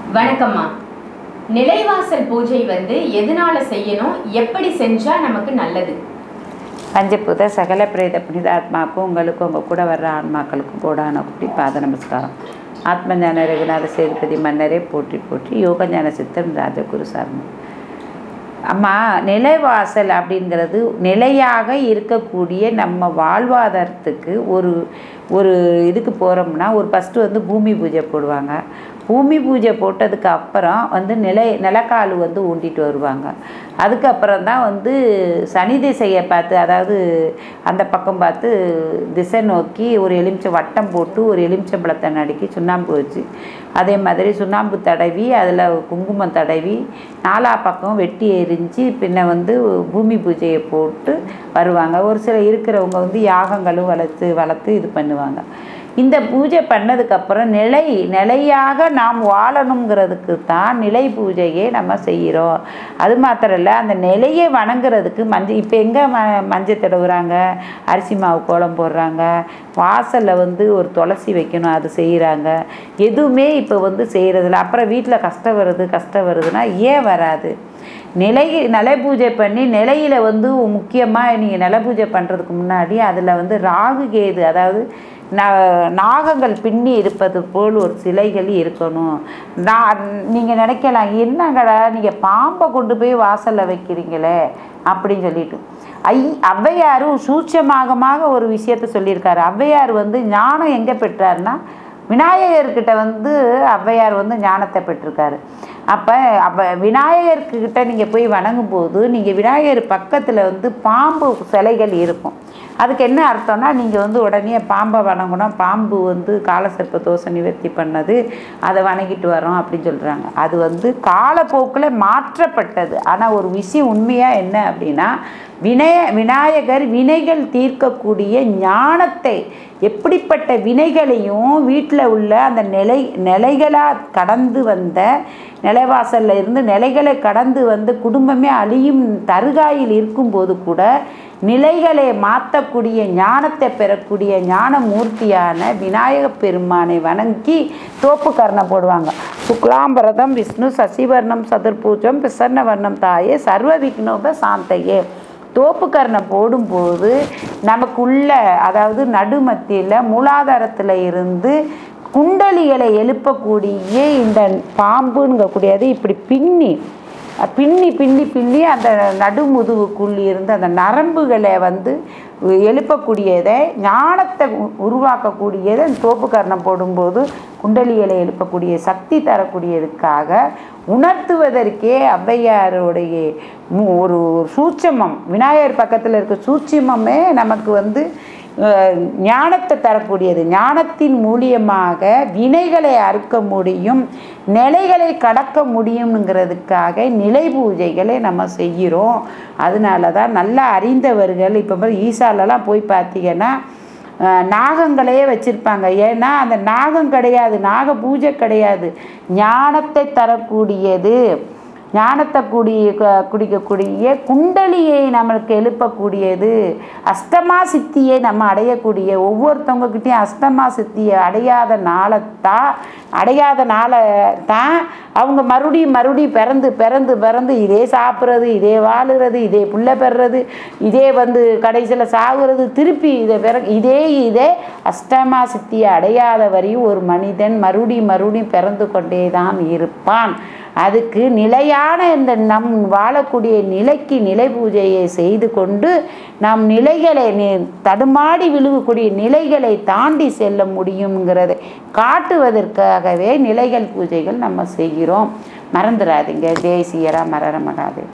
வணக்கம்மா நிலைவாசல் பூஜை வந்து எதனால செய்யணும் எப்படி செஞ்சா நமக்கு நல்லது பஞ்சபூத சகல பிரேத புனிதாத்மாவுக்கும் உங்களுக்கும் உங்கள் கூட வர்ற ஆன்மாக்களுக்கும் கோடான குடி பாத நமஸ்காரம் ஆத்மஞான ரகுநாத சேதுபதி மன்னரே போற்றி போற்றி யோகஞான சித்தம் ராஜகுரு சார்ந்தம் அம்மா நிலைவாசல் அப்படிங்கிறது நிலையாக இருக்கக்கூடிய நம்ம வாழ்வாதாரத்துக்கு ஒரு ஒரு இதுக்கு போகிறோம்னா ஒரு ஃபஸ்ட்டு வந்து பூமி பூஜை போடுவாங்க பூமி பூஜை போட்டதுக்கு அப்புறம் வந்து நிலை நிலக்கால் வந்து ஊண்டிட்டு வருவாங்க அதுக்கப்புறம் தான் வந்து சனி திசையை பார்த்து அதாவது அந்த பக்கம் பார்த்து திசை நோக்கி ஒரு எலுமிச்சை வட்டம் போட்டு ஒரு எலுமிச்சம்பழத்தை நடுக்கி சுண்ணாம்பு வச்சு அதே மாதிரி சுண்ணாம்பு தடவி அதில் குங்குமம் தடவி நாலா பக்கம் வெட்டி எரிஞ்சு பின்ன வந்து பூமி பூஜையை போட்டு வருவாங்க ஒரு சில இருக்கிறவங்க வந்து யாகங்களும் வளர்த்து வளர்த்து இது பண்ணுவாங்க இந்த பூஜை பண்ணதுக்கப்புறம் நிலை நிலையாக நாம் வாழணுங்கிறதுக்கு தான் நிலை பூஜையே நம்ம செய்கிறோம் அது மாத்திரம் இல்லை அந்த நிலையை வணங்குறதுக்கு மஞ்சள் இப்போ எங்கே ம மஞ்சள் தடவுறாங்க அரிசி மாவு கோலம் போடுறாங்க வாசலில் வந்து ஒரு துளசி வைக்கணும் அது செய்கிறாங்க எதுவுமே இப்போ வந்து செய்கிறதில்ல அப்புறம் வீட்டில் கஷ்டம் வருது கஷ்டம் வருதுன்னா ஏன் வராது நிலை நிலை பூஜை பண்ணி நிலையில் வந்து முக்கியமாக நீங்கள் நில பூஜை பண்ணுறதுக்கு முன்னாடி அதில் வந்து ராகு கேது அதாவது ந நாகங்கள் பின்னி இருப்பது போல் ஒரு சிலைகள் இருக்கணும் நான் நீங்கள் நினைக்கலாம் என்னங்கடா நீங்கள் பாம்பை கொண்டு போய் வாசலில் வைக்கிறீங்களே அப்படின்னு சொல்லிட்டு ஐ ஔவையாரும் சூட்சமாகமாக ஒரு விஷயத்த சொல்லியிருக்காரு ஔவையார் வந்து ஞானம் எங்கே பெற்றாருன்னா விநாயகர்கிட்ட வந்து ஔவையார் வந்து ஞானத்தை பெற்றிருக்காரு அப்போ அப்போ விநாயகர்கிட்ட நீங்கள் போய் வணங்கும் போது நீங்கள் விநாயகர் பக்கத்தில் வந்து பாம்பு சிலைகள் இருக்கும் அதுக்கு என்ன அர்த்தம்னா நீங்கள் வந்து உடனே பாம்பை வணங்கணும் பாம்பு வந்து காலசர்ப்ப தோஷை நிவர்த்தி பண்ணது அதை வணங்கிட்டு வரோம் அப்படின்னு சொல்கிறாங்க அது வந்து காலப்போக்கில் மாற்றப்பட்டது ஆனால் ஒரு விஷயம் உண்மையாக என்ன அப்படின்னா வினய விநாயகர் வினைகள் தீர்க்கக்கூடிய ஞானத்தை எப்படிப்பட்ட வினைகளையும் வீட்டில் உள்ள அந்த நிலை நிலைகளாக கடந்து வந்த நிலைவாசலில் இருந்து நிலைகளை கடந்து வந்து குடும்பமே அழியும் தருகாயில் இருக்கும்போது கூட நிலைகளை மாற்றக்கூடிய ஞானத்தை பெறக்கூடிய ஞானமூர்த்தியான விநாயக பெருமானை வணங்கி தோப்பு கர்ணம் போடுவாங்க சுக்லாம்பரதம் விஷ்ணு சசிவர்ணம் சதுர்பூஜம் பிரசன்னவர்ணம் தாயே சர்வ விக்னோப சாந்தையே தோப்புக்கரணம் போடும்போது நமக்குள்ள அதாவது நடுமத்தியில் மூலாதாரத்தில் இருந்து குண்டலிகளை எழுப்பக்கூடிய இந்த பாம்புங்கக்கூடியது இப்படி பின்னி பின்னி பின்னி பின்னி அந்த நடுமுதுவுக்குள் இருந்து அந்த நரம்புகளை வந்து எழுப்பக்கூடியதை ஞானத்தை உ- உருவாக்கக்கூடியதை அந்த தோப்புக்கரணம் போடும்போது குண்டலிகளை எழுப்பக்கூடிய சக்தி தரக்கூடியதுக்காக உணர்த்துவதற்கே ஔவையாருடைய மு- ஒரு சூட்சமம் விநாயகர் பக்கத்தில் இருக்க சூட்சமமே நமக்கு வந்து அஹ், ஞானத்தை தரக்கூடியது ஞானத்தின் மூலியமாக வினைகளை அறுக்க முடியும் நிலைகளை கடக்க முடியுங்கிறதுக்காக நிலை பூஜைகளை நம்ம செய்கிறோம் அதனால தான் நல்லா அறிந்தவர்கள் இப்போ பாரு ஈசாலெல்லாம் போய் பார்த்தீங்கன்னா அஹ், நாகங்களையே வச்சுருப்பாங்க ஏன்னா அந்த நாகம் கிடையாது நாக பூஜை கிடையாது ஞானத்தை தரக்கூடியது ஞானத்தை கூடிய க- குடிக்கக்கூடிய குண்டலியை நம்மளுக்கு எழுப்பக்கூடியது அஷ்டமா சித்தியை நம்ம அடையக்கூடிய ஒவ்வொருத்தவங்கக்கிட்டையும் அஷ்டமா சித்தியை அடையாத நாளைத்தான் அடையாத நாளை தான் அவங்க மறுபடியும் மறுபடியும் பிறந்து பிறந்து பிறந்து இதே சாப்பிட்றது இதே வாழுறது இதே புள்ள பெறுறது இதே வந்து கடைசியில் சாகுறது திருப்பி இதை பிற இதே இதே அஷ்டமா சித்தியை அடையாத வரையும் ஒரு மனிதன் மறுபடியும் மறுபடியும் பிறந்து கொண்டே தான் இருப்பான் அதுக்கு நிலையான இந்த நம் வாழக்கூடிய நிலைக்கு நிலை பூஜையை செய்து கொண்டு நம் நிலைகளை நி- தடுமாறி விழுகக்கூடிய நிலைகளை தாண்டி செல்ல முடியுங்கிறதை காட்டுவதற்காகவே நிலைகள் பூஜைகள் நம்ம செய்கிறோம் மறந்துடாதீங்க தேசியரா மரரமகாதே